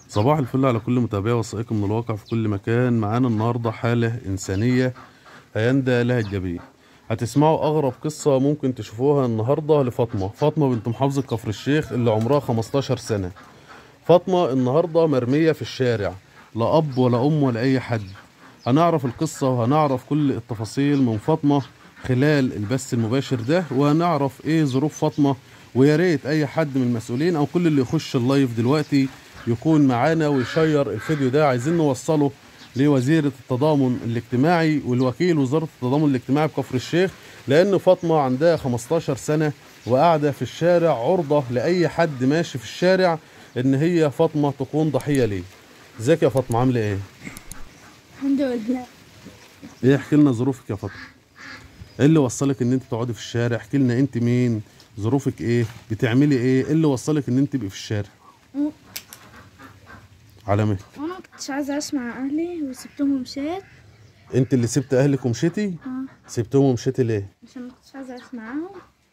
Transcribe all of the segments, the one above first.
صباح الفل على كل متابعي وثائقي من الواقع في كل مكان معانا النهارده حالة إنسانية هيندى لها الجبين هتسمعوا أغرب قصة ممكن تشوفوها النهارده لفاطمة فاطمة بنت محافظة كفر الشيخ اللي عمرها 15 سنة فاطمة النهارده مرمية في الشارع لا أب ولا أم ولا أي حد هنعرف القصة وهنعرف كل التفاصيل من فاطمة خلال البث المباشر ده وهنعرف ايه ظروف فاطمة ويا ريت اي حد من المسؤولين او كل اللي يخش اللايف دلوقتي يكون معانا ويشير الفيديو ده عايزين نوصله لوزيرة التضامن الاجتماعي والوكيل وزارة التضامن الاجتماعي بكفر الشيخ لأن فاطمة عندها 15 سنة وقاعدة في الشارع عرضة لأي حد ماشي في الشارع إن هي فاطمة تكون ضحية ليه ازيك يا فاطمة عاملة ايه؟ الحمد لله ايه احكي لنا ظروفك يا فاطمة ايه اللي وصلك ان انت تقعدي في الشارع احكي لنا انت مين ظروفك ايه بتعملي ايه ايه اللي وصلك ان انت تبقي في الشارع مم. على مهل وانا ما كنتش عايزه اسمع اهلي وسبتهم ومشيت انت اللي سبت اهلك ومشيتي اه سبتهم ومشيتي ليه عشان ما كنتش عايزه اسمعهم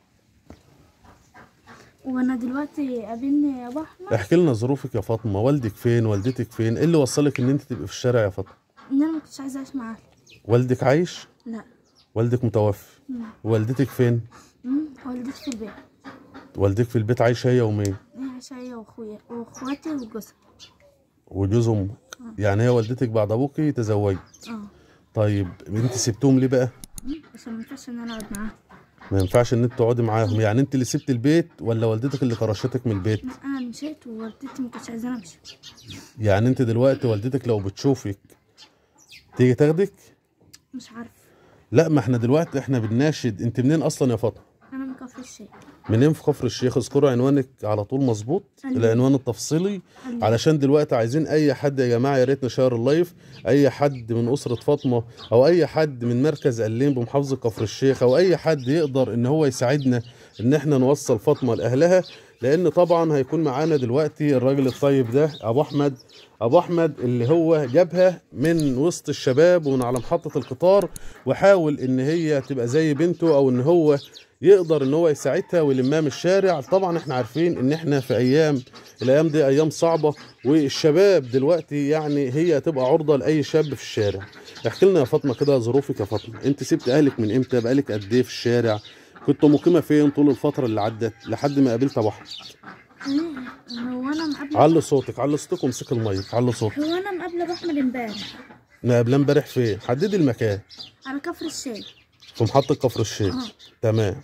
وانا دلوقتي قابلني يا ابو احمد احكي لنا ظروفك يا فاطمه والدك فين والدتك فين ايه اللي وصلك ان انت تبقي في الشارع يا فاطمه ان انا ما كنتش عايزه اسمع اهلي والدك عايش لا والدك متوفي مم. والدتك فين مم. والدتي في البيت والدك في البيت عايشه هي ومين هي عايشه هي واخويا واخواتي وجوزها وجوز امك يعني هي والدتك بعد ابوكي تزوجت اه طيب انت سبتهم ليه بقى مم. عشان ما ينفعش ان انا اقعد معاهم ما ينفعش ان انت تقعدي معاهم يعني انت اللي سبت البيت ولا والدتك اللي طرشتك من البيت لا، انا مشيت ووالدتي ما كانتش عايزاني امشي يعني انت دلوقتي والدتك لو بتشوفك تيجي تاخدك مش عارفه لا ما احنا دلوقتي احنا بنناشد انت منين اصلا يا فاطمه انا من كفر الشيخ منين في كفر الشيخ اذكروا عنوانك على طول مظبوط أيوة. العنوان التفصيلي أيوة. علشان دلوقتي عايزين اي حد يا جماعه يا ريت نشير اللايف اي حد من اسره فاطمه او اي حد من مركز قليم بمحافظه كفر الشيخ او اي حد يقدر ان هو يساعدنا ان احنا نوصل فاطمه لاهلها لان طبعا هيكون معانا دلوقتي الراجل الطيب ده ابو احمد ابو احمد اللي هو جابها من وسط الشباب ومن على محطه القطار وحاول ان هي تبقى زي بنته او ان هو يقدر ان هو يساعدها ويلمها من الشارع طبعا احنا عارفين ان احنا في ايام الايام دي ايام صعبه والشباب دلوقتي يعني هي تبقى عرضه لاي شاب في الشارع احكي لنا يا فاطمه كده ظروفك يا فاطمه انت سبت اهلك من امتى بقالك قد ايه في الشارع كنت مقيمه فين طول الفتره اللي عدت لحد ما قابلت ابو احمد ايه هو انا مقابله علي صوتك علي صوتك وامسك المايك علي صوتك هو انا مقابله ابو احمد امبارح مقابلاه امبارح فين حددي المكان على كفر الشيخ في محطه كفر الشيخ اه تمام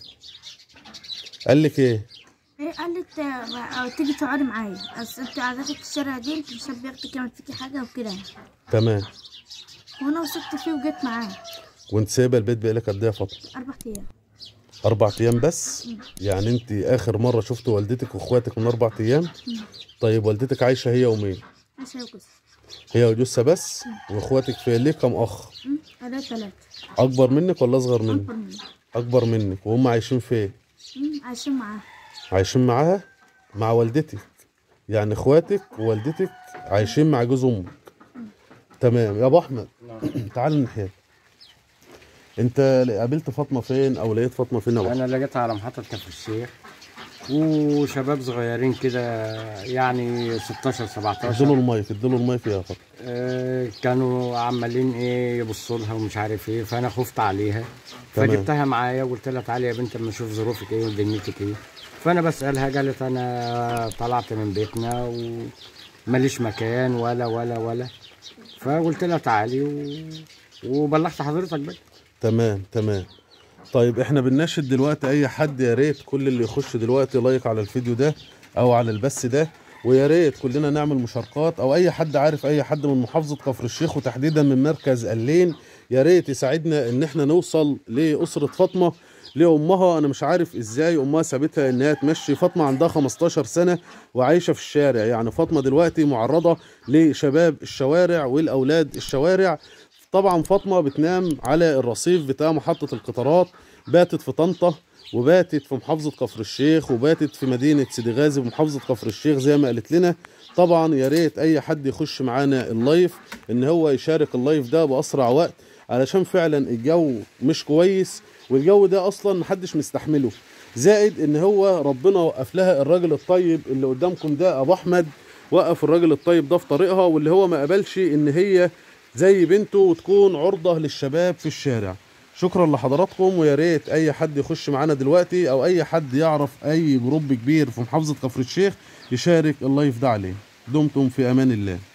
قال لك ايه ايه قالت آه، تيجي تقعدي معايا اصل انت قعدتك في الشارع دي انت مش بياخدك يعمل فيكي حاجه وكده تمام وانا وثقت فيه وجيت معاه وانت سايبه البيت بقالك قد ايه يا فاطمه اربع ايام اربع ايام بس يعني انت اخر مره شفت والدتك واخواتك من اربع ايام طيب والدتك عايشه هي ومين ماشي يا جوز هي وجوزها بس واخواتك في ليه كم اخ انا ثلاثة اكبر منك ولا اصغر منك اكبر مني اكبر منك وهم عايشين فين مم، عايشين معاه عايشين معاها مع والدتك يعني اخواتك ووالدتك عايشين مع جوز امك تمام يا ابو احمد تعال نحيا انت قابلت فاطمه فين او لقيت فاطمه فين يا ابو أحمد؟ انا لقيتها على محطه كفر الشيخ وشباب صغيرين كده يعني 16 اديله 17 المايك اديله المايك يا فاطمه آه، كانوا عمالين ايه يبصوا لها ومش عارف ايه فانا خفت عليها تمام. فجبتها معايا وقلت لها تعالي يا بنت اما اشوف ظروفك ايه ودنيتك ايه فانا بسالها قالت انا طلعت من بيتنا وماليش مكان ولا ولا ولا فقلت لها تعالي و... وبلغت حضرتك بقى تمام تمام طيب احنا بنناشد دلوقتي اي حد يا ريت كل اللي يخش دلوقتي لايك على الفيديو ده او على البث ده ويا ريت كلنا نعمل مشاركات او اي حد عارف اي حد من محافظه كفر الشيخ وتحديدا من مركز قلين يا ريت يساعدنا ان احنا نوصل لاسره فاطمه لامها انا مش عارف ازاي امها سابتها ان هي تمشي فاطمه عندها 15 سنه وعايشه في الشارع يعني فاطمه دلوقتي معرضه لشباب الشوارع والاولاد الشوارع طبعا فاطمه بتنام على الرصيف بتاع محطه القطارات باتت في طنطا وباتت في محافظه كفر الشيخ وباتت في مدينه سيدي غازي بمحافظه كفر الشيخ زي ما قالت لنا طبعا يا ريت اي حد يخش معانا اللايف ان هو يشارك اللايف ده باسرع وقت علشان فعلا الجو مش كويس والجو ده اصلا محدش مستحمله زائد ان هو ربنا وقف لها الراجل الطيب اللي قدامكم ده ابو احمد وقف الراجل الطيب ده في طريقها واللي هو ما قبلش ان هي زي بنته وتكون عرضة للشباب في الشارع شكرا لحضراتكم ويا ريت اي حد يخش معانا دلوقتي او اي حد يعرف اي جروب كبير في محافظة كفر الشيخ يشارك اللايف ده عليه دمتم في امان الله